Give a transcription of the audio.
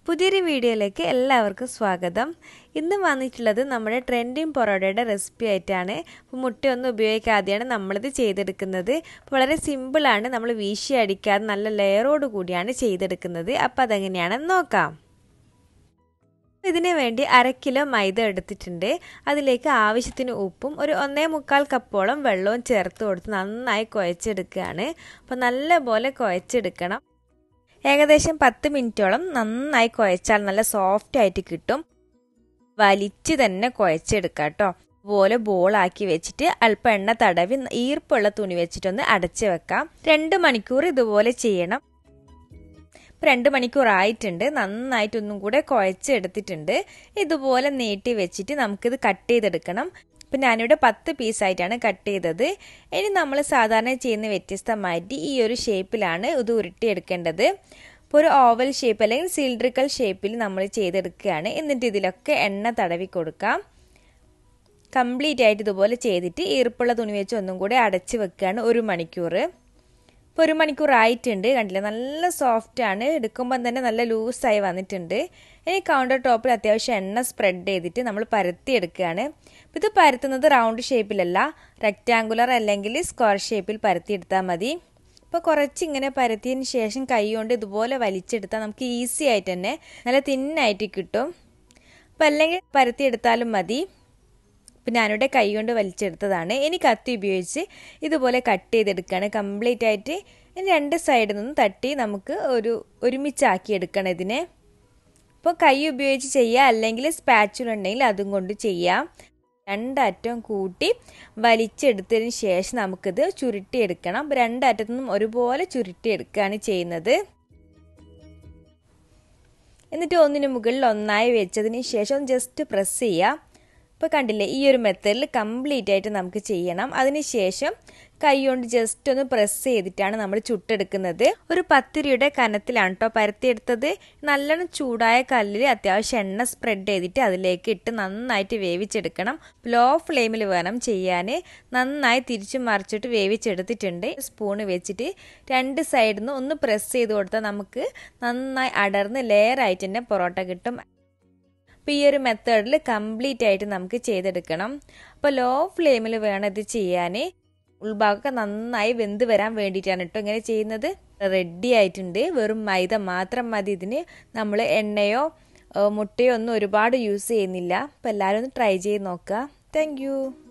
പുതിയൊരു വീഡിയോയിലേക്ക് എല്ലാവർക്കും സ്വാഗതം ഇന്ന് വന്നിട്ടുള്ളത് നമ്മുടെ ട്രെൻഡിങ് പൊറോട്ടയുടെ റെസിപ്പി ആയിട്ടാണ് അപ്പോൾ മുട്ടയൊന്നും ഉപയോഗിക്കാതെയാണ് നമ്മളിത് ചെയ്തെടുക്കുന്നത് അപ്പോൾ വളരെ സിമ്പിളാണ് നമ്മൾ വീശി അടിക്കാതെ നല്ല ലെയറോട് കൂടിയാണ് ചെയ്തെടുക്കുന്നത് അപ്പോൾ അതെങ്ങനെയാണെന്ന് നോക്കാം ഇതിന് വേണ്ടി അര കിലോ മൈദ എടുത്തിട്ടുണ്ട് അതിലേക്ക് ആവശ്യത്തിന് ഉപ്പും ഒരു ഒന്നേ മുക്കാൽ കപ്പോളം വെള്ളവും ചേർത്ത് കൊടുത്ത് നന്നായി കുഴച്ചെടുക്കുകയാണ് അപ്പോൾ നല്ലപോലെ കുഴച്ചെടുക്കണം ഏകദേശം പത്ത് മിനിറ്റോളം നന്നായി കുഴച്ചാൽ നല്ല സോഫ്റ്റ് ആയിട്ട് കിട്ടും വലിച്ച് തന്നെ കുഴച്ചെടുക്കുക കേട്ടോ പോലെ ബോളാക്കി വെച്ചിട്ട് അല്പം എണ്ണ തടവി ഈർപ്പുള്ള തുണി വെച്ചിട്ടൊന്ന് അടച്ചു വെക്കാം രണ്ട് മണിക്കൂർ ഇതുപോലെ ചെയ്യണം ഇപ്പം രണ്ട് മണിക്കൂർ ആയിട്ടുണ്ട് നന്നായിട്ടൊന്നും കൂടെ കുഴച്ചെടുത്തിട്ടുണ്ട് ഇതുപോലെ നീട്ടി വെച്ചിട്ട് നമുക്കിത് കട്ട് ചെയ്തെടുക്കണം ഇപ്പം ഞാനിവിടെ പത്ത് പീസായിട്ടാണ് കട്ട് ചെയ്തത് ഇനി നമ്മൾ സാധാരണ ചെയ്യുന്ന വ്യത്യസ്തമായിട്ട് ഈ ഒരു ഷേപ്പിലാണ് ഇത് ഉരുട്ടിയെടുക്കേണ്ടത് ഇപ്പോൾ ഒരു ഓവൽ ഷേപ്പ് അല്ലെങ്കിൽ സിലിണ്ടറിക്കൽ ഷേപ്പിൽ നമ്മൾ ചെയ്തെടുക്കുകയാണ് എന്നിട്ട് ഇതിലൊക്കെ എണ്ണ തടവി കൊടുക്കാം കംപ്ലീറ്റ് ആയിട്ട് ഇതുപോലെ ചെയ്തിട്ട് ഈർപ്പുള്ള തുണി വെച്ച് ഒന്നും കൂടെ അടച്ച് വെക്കുകയാണ് ഒരു മണിക്കൂർ ഇപ്പോൾ ഒരു മണിക്കൂർ ആയിട്ടുണ്ട് കണ്ടില്ലേ നല്ല സോഫ്റ്റ് ആണ് എടുക്കുമ്പം തന്നെ നല്ല ലൂസായി വന്നിട്ടുണ്ട് ഇനി കൗണ്ടർ ടോപ്പിൽ അത്യാവശ്യം എണ്ണ സ്പ്രെഡ് ചെയ്തിട്ട് നമ്മൾ പരത്തി എടുക്കുകയാണ് ഇത് പരത്തുന്നത് റൗണ്ട് ഷേപ്പിലല്ല റെക്റ്റാങ്കുലർ അല്ലെങ്കിൽ സ്ക്വയർ ഷേപ്പിൽ പരത്തിയെടുത്താൽ മതി ഇപ്പോൾ കുറച്ച് ഇങ്ങനെ പരത്തിയതിന് ശേഷം കൈ കൊണ്ട് ഇതുപോലെ വലിച്ചെടുത്താൽ നമുക്ക് ഈസി ആയിട്ട് തന്നെ നല്ല തിന്നായിട്ട് കിട്ടും അപ്പോൾ അല്ലെങ്കിൽ പരത്തിയെടുത്താലും മതി ഇപ്പം ഞാനിവിടെ കൈ കൊണ്ട് വലിച്ചെടുത്തതാണ് ഇനി കത്തി ഉപയോഗിച്ച് ഇതുപോലെ കട്ട് ചെയ്തെടുക്കുകയാണ് കംപ്ലീറ്റ് ആയിട്ട് ഇനി രണ്ട് സൈഡിൽ നിന്നും തട്ടി നമുക്ക് ഒരു ഒരുമിച്ചാക്കി എടുക്കണം ഇതിനെ ഇപ്പോൾ കൈ ഉപയോഗിച്ച് ചെയ്യുക അല്ലെങ്കിൽ സ്പാച്ചുല ഉണ്ടെങ്കിൽ അതും കൊണ്ട് ചെയ്യാം രണ്ടറ്റം കൂട്ടി വലിച്ചെടുത്തതിന് ശേഷം നമുക്കിത് ചുരുട്ടിയെടുക്കണം രണ്ടറ്റത്തു നിന്നും ഒരുപോലെ ചുരുട്ടിയെടുക്കുകയാണ് ചെയ്യുന്നത് എന്നിട്ട് ഒന്നിന് മുകളിൽ ഒന്നായി വെച്ചതിന് ശേഷം ജസ്റ്റ് പ്രസ് ചെയ്യാം ഇപ്പോൾ കണ്ടില്ലേ ഈ ഒരു മെത്തേഡിൽ കംപ്ലീറ്റ് ആയിട്ട് നമുക്ക് ചെയ്യണം അതിനുശേഷം കൈ കൊണ്ട് ജസ്റ്റ് ഒന്ന് പ്രസ് ചെയ്തിട്ടാണ് നമ്മൾ ചുട്ടെടുക്കുന്നത് ഒരു പത്തിരിയുടെ കനത്തിലാണ് കേട്ടോ പരത്തിയെടുത്തത് നല്ലോണം ചൂടായ കല്ലിൽ അത്യാവശ്യം എണ്ണ സ്പ്രെഡ് ചെയ്തിട്ട് അതിലേക്ക് ഇട്ട് നന്നായിട്ട് വേവിച്ചെടുക്കണം ലോ ഫ്ലെയിമിൽ വേണം ചെയ്യാൻ നന്നായി തിരിച്ചു മറിച്ചിട്ട് വേവിച്ചെടുത്തിട്ടുണ്ട് സ്പൂണ് വെച്ചിട്ട് രണ്ട് സൈഡിൽ നിന്ന് ഒന്ന് പ്രസ് ചെയ്ത് കൊടുത്താൽ നമുക്ക് നന്നായി അടർന്ന് ലെയർ ആയിട്ട് തന്നെ പൊറോട്ട കിട്ടും അപ്പോൾ ഈ ഒരു മെത്തേഡിൽ കംപ്ലീറ്റ് ആയിട്ട് നമുക്ക് ചെയ്തെടുക്കണം അപ്പോൾ ലോ ഫ്ലെയിമിൽ വേണം ഇത് ചെയ്യാൻ ഉൾഭാഗമൊക്കെ നന്നായി വെന്ത് വരാൻ വേണ്ടിയിട്ടാണ് കേട്ടോ ഇങ്ങനെ ചെയ്യുന്നത് റെഡി ആയിട്ടുണ്ട് വെറും മൈദ മാത്രം മതി ഇതിന് നമ്മൾ എണ്ണയോ മുട്ടയോ ഒന്നും ഒരുപാട് യൂസ് ചെയ്യുന്നില്ല അപ്പോൾ എല്ലാവരും ഒന്ന് ട്രൈ ചെയ്ത് നോക്കുക താങ്ക്